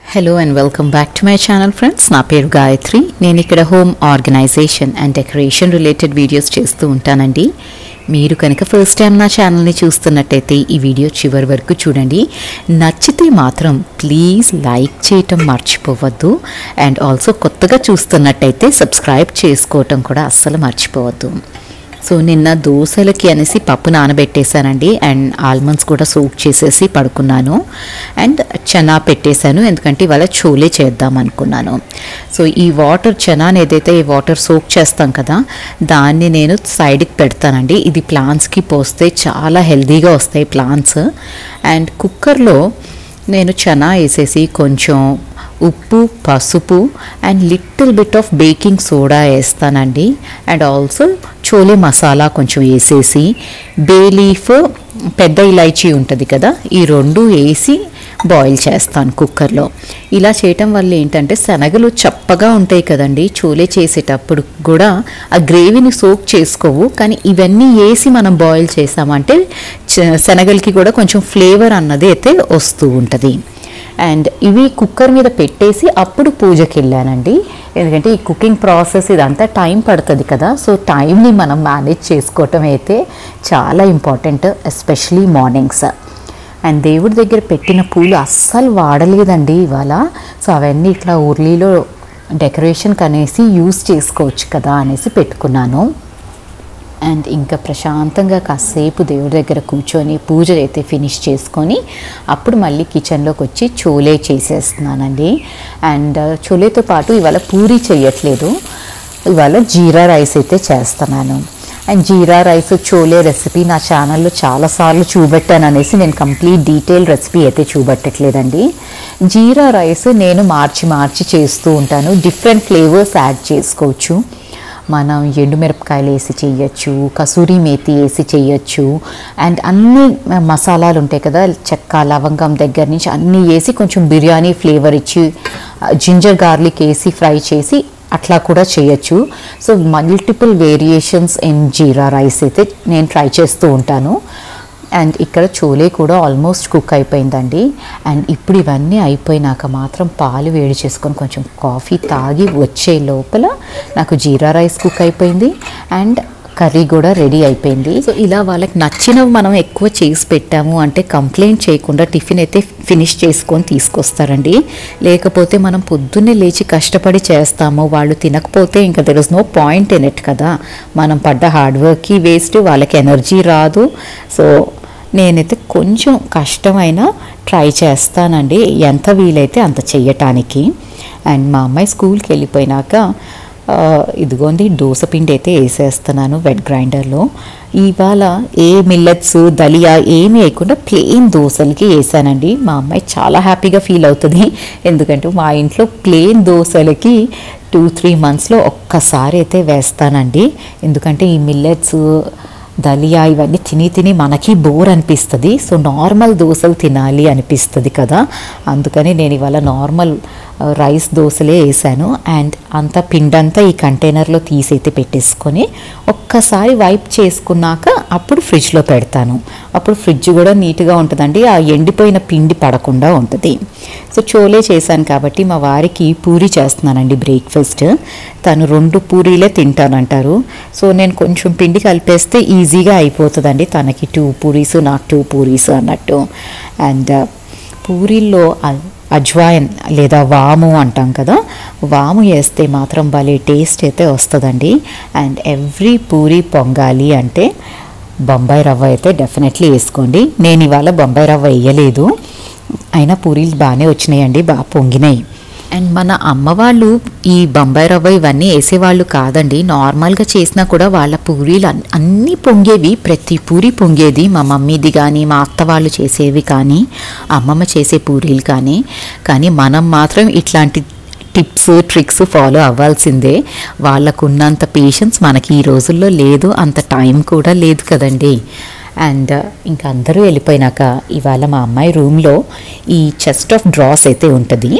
hello and welcome back to my channel friends నా పేరు గాయత్రి నేను ఇక్కడ home organization and decoration related videos చేస్తూ ఉంటానండి మీరు కనుక ఫస్ట్ టైం నా ఛానల్ని చూస్తున్నట్టయితే ఈ వీడియో చివరి వరకు చూడండి నచ్చితే మాత్రం ప్లీజ్ లైక్ చేయటం మర్చిపోవద్దు అండ్ ఆల్సో కొత్తగా చూస్తున్నట్టయితే సబ్స్క్రైబ్ చేసుకోవటం కూడా అస్సలు మర్చిపోవద్దు సో నిన్న దోశలకి అనేసి పప్పు నానబెట్టేశానండి అండ్ ఆల్మండ్స్ కూడా సోక్ చేసేసి పడుకున్నాను అండ్ చనా పెట్టేశాను ఎందుకంటే ఇవాళ చోలే చేద్దాం అనుకున్నాను సో ఈ వాటర్ చనాని ఏదైతే ఈ వాటర్ సోక్ చేస్తాం కదా దాన్ని నేను సైడ్కి పెడతానండి ఇది ప్లాంట్స్కి పోస్తే చాలా హెల్తీగా వస్తాయి ప్లాంట్స్ అండ్ కుక్కర్లో నేను చనా వేసేసి కొంచెం ఉప్పు పసుపు and little bit of baking soda వేస్తానండి అండ్ ఆల్సో చోలే మసాలా కొంచెం వేసేసి బే లీఫ్ పెద్ద ఇలాచీ ఉంటుంది కదా ఈ రెండు వేసి బాయిల్ చేస్తాను కుక్కర్లో ఇలా చేయటం వల్ల ఏంటంటే శనగలు చప్పగా ఉంటాయి కదండి చోలే చేసేటప్పుడు కూడా ఆ గ్రేవీని సోక్ చేసుకోవు కానీ ఇవన్నీ వేసి మనం బాయిల్ చేసామంటే చ- శనగలకి కూడా కొంచెం ఫ్లేవర్ అన్నది అయితే వస్తూ ఉంటుంది అండ్ ఇవి కుక్కర్ మీద పెట్టేసి అప్పుడు పూజకి వెళ్ళానండి ఎందుకంటే ఈ కుకింగ్ ప్రాసెస్ ఇదంతా టైం పడుతుంది కదా సో టైంని మనం మేనేజ్ చేసుకోవటం అయితే చాలా ఇంపార్టెంట్ ఎస్పెషలీ మార్నింగ్స్ అండ్ దేవుడి దగ్గర పెట్టిన పూలు అస్సలు వాడలేదండి ఇవాళ సో అవన్నీ ఇట్లా ఉర్లీలో డెకరేషన్కి అనేసి యూస్ చేసుకోవచ్చు కదా అనేసి పెట్టుకున్నాను అండ్ ఇంకా ప్రశాంతంగా కాసేపు దేవుడి దగ్గర కూర్చొని పూజ అయితే ఫినిష్ చేసుకొని అప్పుడు మళ్ళీ కిచెన్లోకి వచ్చి చోలే చేసేస్తున్నానండి అండ్ చోలేతో పాటు ఇవాళ పూరి చేయట్లేదు ఇవాళ జీరా రైస్ అయితే చేస్తున్నాను and jeera rice chole recipe నా ఛానల్లో చాలాసార్లు చూపెట్టాను అనేసి నేను కంప్లీట్ డీటెయిల్ రెసిపీ అయితే చూపెట్టట్లేదండి జీరా రైస్ నేను మార్చి మార్చి చేస్తూ ఉంటాను డిఫరెంట్ ఫ్లేవర్స్ యాడ్ చేసుకోవచ్చు మనం ఎండుమిరపకాయలు వేసి చేయొచ్చు కసూరి మేతి వేసి చేయొచ్చు అండ్ అన్ని మసాలాలు ఉంటాయి కదా చెక్క లవంగం దగ్గర నుంచి అన్నీ వేసి కొంచెం బిర్యానీ ఫ్లేవర్ ఇచ్చి జింజర్ గార్లిక్ వేసి ఫ్రై చేసి అట్లా కూడా చేయొచ్చు so multiple variations in jeera rice అయితే నేను ట్రై చేస్తూ ఉంటాను అండ్ ఇక్కడ చోలే కూడా ఆల్మోస్ట్ కుక్ అయిపోయిందండి అండ్ ఇప్పుడు ఇవన్నీ అయిపోయినాక మాత్రం పాలు వేడి చేసుకొని కొంచెం కాఫీ తాగి వచ్చే లోపల నాకు జీరా రైస్ కుక్ అయిపోయింది అండ్ కర్రీ కూడా రెడీ అయిపోయింది సో ఇలా వాళ్ళకి నచ్చినవి మనం ఎక్కువ చేసి పెట్టాము అంటే కంప్లైంట్ చేయకుండా టిఫిన్ అయితే ఫినిష్ చేసుకొని తీసుకొస్తారండి లేకపోతే మనం పొద్దున్నే లేచి కష్టపడి చేస్తాము వాళ్ళు తినకపోతే ఇంకా there is no point in it కదా మనం పడ్డ హార్డ్ వర్క్కి వేస్ట్ వాళ్ళకి ఎనర్జీ రాదు సో నేనైతే కొంచెం కష్టమైనా ట్రై చేస్తానండి ఎంత వీలైతే అంత చెయ్యటానికి అండ్ మా అమ్మాయి స్కూల్కి వెళ్ళిపోయినాక ఆ, ఇదిగోండి దోశ పిండి అయితే వేసేస్తున్నాను వెట్ గ్రైండర్లో ఇవాళ ఏ మిల్లెట్స్ దలియా ఏమి వేయకుండా ప్లెయిన్ దోశలకి వేసానండి మా అమ్మాయి చాలా హ్యాపీగా ఫీల్ అవుతుంది ఎందుకంటే మా ఇంట్లో ప్లెయిన్ దోశలకి టూ త్రీ మంత్స్లో ఒక్కసారి అయితే వేస్తానండి ఎందుకంటే ఈ మిల్లెట్స్ దలియా ఇవన్నీ తిని తిని మనకి బోర్ అనిపిస్తుంది సో నార్మల్ దోశలు తినాలి అనిపిస్తుంది కదా అందుకని నేను ఇవాళ నార్మల్ ఆ, రైస్ దోశలే వేసాను అండ్ అంత పిండంతా ఈ కంటైనర్లో తీసైతే పెట్టేసుకొని ఒక్కసారి వైప్ చేసుకున్నాక అప్పుడు ఫ్రిడ్జ్లో పెడతాను అప్పుడు ఫ్రిడ్జ్ కూడా నీట్గా ఉంటుందండి ఆ ఎండిపోయిన పిండి పడకుండా ఉంటుంది సో చోలే చేశాను కాబట్టి మా వారికి పూరి చేస్తున్నానండి బ్రేక్ఫాస్ట్ తను రెండు పూరీలే తింటానంటారు సో నేను కొంచెం పిండి కలిపేస్తే ఈజీగా అయిపోతుందండి తనకి టూ పూరీస్ నాకు టూ పూరీస్ అన్నట్టు అండ్ పూరీల్లో అ- అజ్వాయన్ లేదా వాము అంటాం కదా వాము వేస్తే మాత్రం భలే టేస్ట్ అయితే వస్తుందండి అండ్ ఎవ్రీ పూరి పొంగాలి అంటే బొంబాయి రవ్వ అయితే డెఫినెట్లీ వేసుకోండి నేను ఇవాళ బొంబాయి రవ్వ వేయలేదు అయినా పూరీలు బాగానే వచ్చినాయండి బాగా పొంగినాయి అండ్ మన అమ్మ వాళ్ళు ఈ బొంబాయి రవ్వ ఇవన్నీ వేసేవాళ్ళు కాదండి నార్మల్గా చేసినా కూడా వాళ్ళ పూరీలు అన్- అన్నీ పొంగేవి ప్రతి పూరి పొంగేది మా మమ్మీది కానీ మా అత్త వాళ్ళు చేసేవి కానీ అమ్మమ్మ చేసే పూరీలు కానీ కానీ మనం మాత్రం ఇట్లాంటి టిప్స్ ట్రిక్స్ ఫాలో అవ్వాల్సిందే వాళ్ళకు ఉన్నంత పేషెన్స్ మనకి ఈ రోజుల్లో లేదు అంత టైం కూడా లేదు కదండి అండ్ ఇంకా అందరూ వెళ్ళిపోయినాక ఇవాళ మా అమ్మాయి రూమ్లో ఈ చెస్ట్ ఆఫ్ డ్రాస్ అయితే ఉంటుంది సో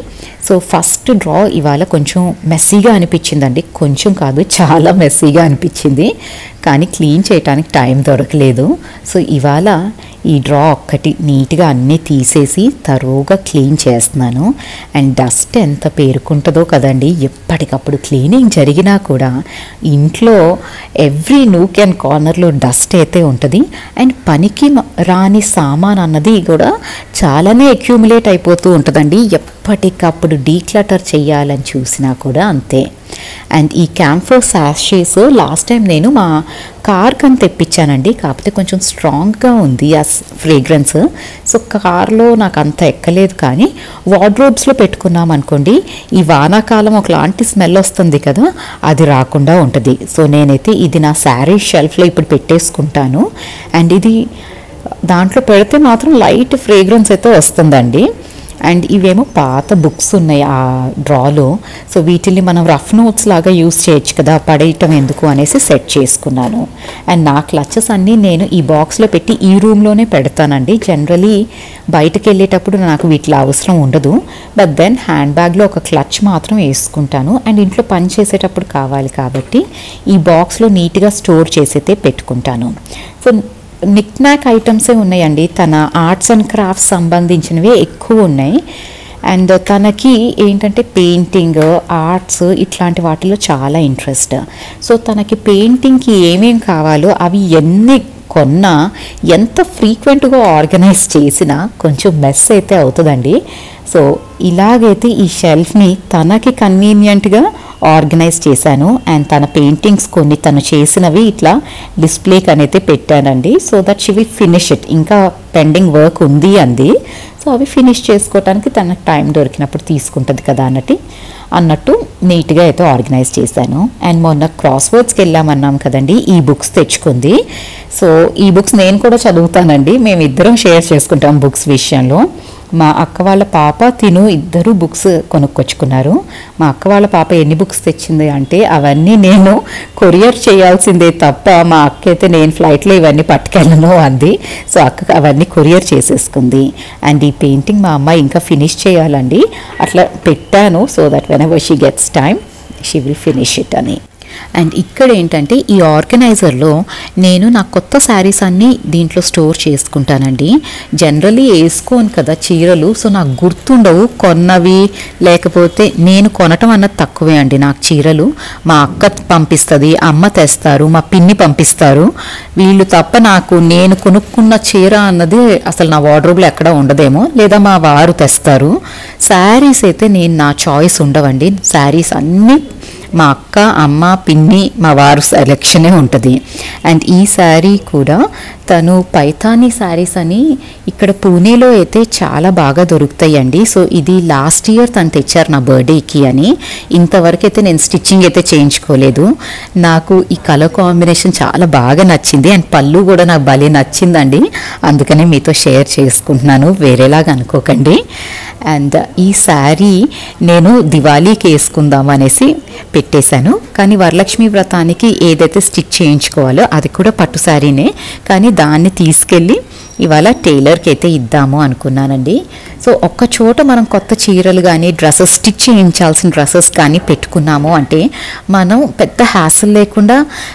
సో ఫస్ట్ డ్రా ఇవాళ కొంచెం మెస్సీగా అనిపించిందండి కొంచెం కాదు చాలా మెస్సీగా అనిపించింది కానీ క్లీన్ చేయడానికి టైం దొరకలేదు సో ఇవాళ ఈ డ్రా ఒక్కటి నీట్గా అన్నీ తీసేసి తరోగా క్లీన్ చేస్తున్నాను అండ్ డస్ట్ ఎంత పేరుకుంటుందో కదండి ఎప్పటికప్పుడు క్లీనింగ్ జరిగినా కూడా ఇంట్లో ఎవ్రీ నూక్ అండ్ కార్నర్లో డస్ట్ అయితే ఉంటుంది అండ్ పనికి మ- రాని సామాన్ అన్నది కూడా చాలానే అక్యూములేట్ అయిపోతూ ఉంటుందండి ఎప్పటికప్పుడు డీక్లటర్ చేయాలని చూసినా కూడా అంతే అండ్ ఈ క్యాంఫర్ సాషేస్ లాస్ట్ టైం నేను మా కార్ కని తెప్పించానండి కాకపోతే కొంచెం స్ట్రాంగ్గా ఉంది ఆ ఫ్రేగ్రెన్స్ సో కార్లో నాకు అంత ఎక్కలేదు కానీ వార్డ్రోబ్స్లో పెట్టుకున్నాం అనుకోండి ఈ వానాకాలం ఒకలాంటి స్మెల్ వస్తుంది కదా అది రాకుండా ఉంటుంది సో నేనైతే ఇది నా శారీ షెల్ఫ్లో ఇప్పుడు పెట్టేసుకుంటాను అండ్ ఇది దాంట్లో పెడితే మాత్రం లైట్ ఫ్రేగ్రెన్స్ అయితే వస్తుందండి అండ్ ఇవేమో పాత బుక్స్ ఉన్నాయి ఆ డ్రాలో సో వీటిని మనం రఫ్ నోట్స్ లాగా యూస్ చేయొచ్చు కదా పడేయటం ఎందుకు అనేసి సెట్ చేసుకున్నాను అండ్ నా క్లచెస్ అన్నీ నేను ఈ బాక్స్లో పెట్టి ఈ రూమ్లోనే పెడతానండి జనరలీ బయటకు వెళ్ళేటప్పుడు నాకు వీటిలో అవసరం ఉండదు బట్ దెన్ హ్యాండ్ బ్యాగ్లో ఒక క్లచ్ మాత్రం వేసుకుంటాను అండ్ ఇంట్లో పని చేసేటప్పుడు కావాలి కాబట్టి ఈ బాక్స్లో నీట్గా స్టోర్ చేసైతే పెట్టుకుంటాను సో నిక్ నాక్ ఐటమ్సే ఉన్నాయండి తన ఆర్ట్స్ అండ్ క్రాఫ్ట్స్ సంబంధించినవే ఎక్కువ ఉన్నాయి అండ్ తనకి ఏంటంటే పెయింటింగ్ ఆర్ట్స్ ఇట్లాంటి వాటిలో చాలా ఇంట్రెస్ట్ సో తనకి పెయింటింగ్కి ఏమేం కావాలో అవి ఎన్ని కొన్నా ఎంత ఫ్రీక్వెంట్గా ఆర్గనైజ్ చేసినా కొంచెం మెస్ అయితే అవుతుందండి సో ఇలాగైతే ఈ షెల్ఫ్ని తనకి కన్వీనియంట్గా ఆర్గనైజ్ చేశాను అండ్ తన పెయింటింగ్స్ కొన్ని తను చేసినవి ఇట్లా డిస్ప్లేకి అనేది పెట్టానండి so that she will finish it ఇంకా పెండింగ్ వర్క్ ఉంది అంది సో అవి ఫినిష్ చేసుకోవడానికి తనకు టైం దొరికినప్పుడు తీసుకుంటుంది కదా అన్నట్టు అన్నట్టు నీట్గా అయితే ఆర్గనైజ్ చేశాను అండ్ మొన్న క్రాస్ వర్డ్స్కి వెళ్ళామన్నాం కదండి ఈ బుక్స్ తెచ్చుకుంది సో ఈ బుక్స్ నేను కూడా చదువుతానండి మేము ఇద్దరం షేర్ చేసుకుంటాం బుక్స్ విషయంలో మా అక్క వాళ్ళ పాప తిను ఇద్దరు బుక్స్ కొనుక్కొచ్చుకున్నారు మా అక్క వాళ్ళ పాప ఎన్ని బుక్స్ తెచ్చింది అంటే అవన్నీ నేను కొరియర్ చేయాల్సిందే తప్ప మా అక్క అయితే నేను ఫ్లైట్లో ఇవన్నీ పట్టుకెళ్ళను అంది సో అక్క అవన్నీ కొరియర్ చేసేసుకుంది అండ్ ఈ పెయింటింగ్ మా అమ్మ ఇంకా ఫినిష్ చేయాలండి అట్లా పెట్టాను so that whenever she gets time she will finish it అని అండ్ ఇక్కడ ఏంటంటే ఈ ఆర్గనైజర్లో నేను నా కొత్త శారీస్ అన్నీ దీంట్లో స్టోర్ చేసుకుంటానండి జనరలీ వేసుకోను కదా చీరలు సో నాకు గుర్తుండవు కొన్నవి లేకపోతే నేను కొనటం అన్నది తక్కువే అండి నాకు చీరలు మా అక్క పంపిస్తుంది అమ్మ తెస్తారు మా పిన్ని పంపిస్తారు వీళ్ళు తప్ప నాకు నేను కొనుక్కున్న చీర అన్నది అసలు నా వార్డ్రోబ్లో ఎక్కడ ఉండదేమో లేదా మా వారు తెస్తారు శారీస్ అయితే నేను నా చాయిస్ ఉండవండి శారీస్ అన్నీ మా అక్క అమ్మ పిన్ని మా వారు సెలెక్షనే ఉంటుంది అండ్ ఈ శారీ కూడా తను పైథానీ శారీస్ అని ఇక్కడ పూణేలో అయితే చాలా బాగా దొరుకుతాయండి సో ఇది లాస్ట్ ఇయర్ తను తెచ్చారు నా బర్త్డేకి అని ఇంతవరకు అయితే నేను స్టిచ్చింగ్ అయితే చేయించుకోలేదు నాకు ఈ కలర్ కాంబినేషన్ చాలా బాగా నచ్చింది అండ్ పళ్ళు కూడా నాకు భలే నచ్చిందండి అందుకనే మీతో షేర్ చేసుకుంటున్నాను వేరేలాగా అనుకోకండి అండ్ ఈ శారీ నేను దివాళీకి వేసుకుందాం అనేసి పెట్టేశాను కానీ వరలక్ష్మి వ్రతానికి ఏదైతే స్టిచ్ చేయించుకోవాలో అది కూడా పట్టు శారీనే కానీ దాన్ని తీసుకెళ్ళి ఇవాళ టైలర్కి అయితే ఇద్దాము అనుకున్నానండి సో ఒక్క చోట మనం కొత్త చీరలు కానీ డ్రెస్సెస్ స్టిచ్ చేయించాల్సిన డ్రెస్సెస్ కానీ పెట్టుకున్నాము అంటే మనం పెద్ద హ్యాసిల్ లేకుండా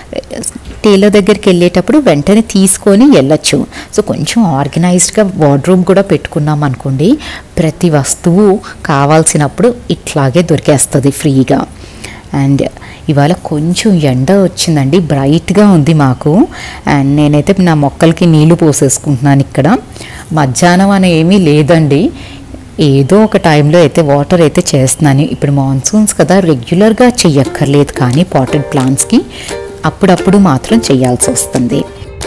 టైలర్ దగ్గరికి వెళ్ళేటప్పుడు వెంటనే తీసుకొని వెళ్ళొచ్చు సో కొంచెం ఆర్గనైజ్డ్గా వార్డ్రూమ్ కూడా పెట్టుకున్నాం అనుకోండి ప్రతి వస్తువు కావాల్సినప్పుడు ఇట్లాగే దొరికేస్తుంది ఫ్రీగా అండ్ ఇవాళ కొంచెం ఎండ వచ్చిందండి బ్రైట్గా ఉంది మాకు అండ్ నేనైతే నా మొక్కలకి నీళ్లు పోసేసుకుంటున్నాను ఇక్కడ మధ్యాహ్నం అని ఏమీ లేదండి ఏదో ఒక టైంలో అయితే వాటర్ అయితే చేస్తున్నాను ఇప్పుడు మాన్సూన్స్ కదా రెగ్యులర్గా చెయ్యక్కర్లేదు కానీ పాటెడ్ ప్లాంట్స్కి అప్పుడప్పుడు మాత్రం చేయాల్సి వస్తుంది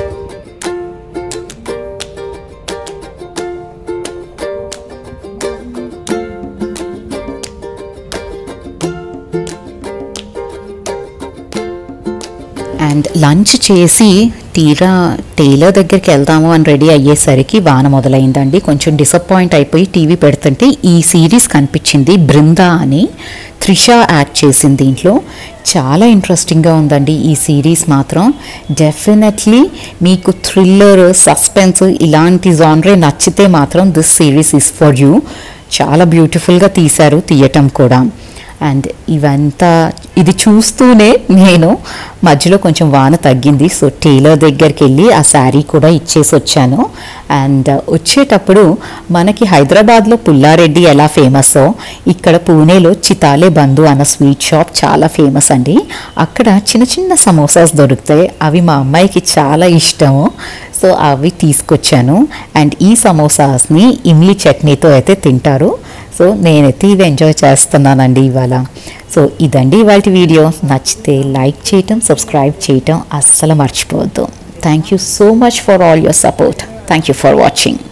అండ్ లంచ్ చేసి తీరా టైలర్ దగ్గరికి వెళ్దాము అని రెడీ అయ్యేసరికి వాన మొదలైందండి కొంచెం డిసప్పాయింట్ అయిపోయి టీవీ పెడుతుంటే ఈ సిరీస్ కనిపించింది బృందా అని త్రిష యాక్ట్ చేసింది దీంట్లో చాలా ఇంట్రెస్టింగ్గా ఉందండి ఈ సిరీస్ మాత్రం డెఫినెట్లీ మీకు థ్రిల్లర్ సస్పెన్స్ ఇలాంటి జానరే నచ్చితే మాత్రం this series is for you చాలా బ్యూటిఫుల్గా తీశారు తీయటం కూడా అండ్ ఇవంతా ఇది చూస్తూనే నేను మధ్యలో కొంచెం వాన తగ్గింది సో టైలర్ దగ్గరికి వెళ్ళి ఆ శారీ కూడా ఇచ్చేసి వచ్చాను అండ్ వచ్చేటప్పుడు మనకి హైదరాబాద్లో పుల్లారెడ్డి ఎలా ఫేమసో ఇక్కడ పూణేలో చితాలే బంధు అన్న స్వీట్ షాప్ చాలా ఫేమస్ అండి అక్కడ చిన్న చిన్న సమోసాస్ దొరుకుతాయి అవి మా అమ్మాయికి చాలా ఇష్టము సో అవి తీసుకొచ్చాను అండ్ ఈ సమోసాస్ని ఇమ్లీ చట్నీతో అయితే తింటారు సో నేనైతే ఇవి ఎంజాయ్ చేస్తున్నానండి ఇవాళ సో ఇదండి ఇవాళ వీడియో నచ్చితే లైక్ చేయటం సబ్స్క్రైబ్ చేయటం అస్సలు మర్చిపోవద్దు thank you so much for all your support thank you for watching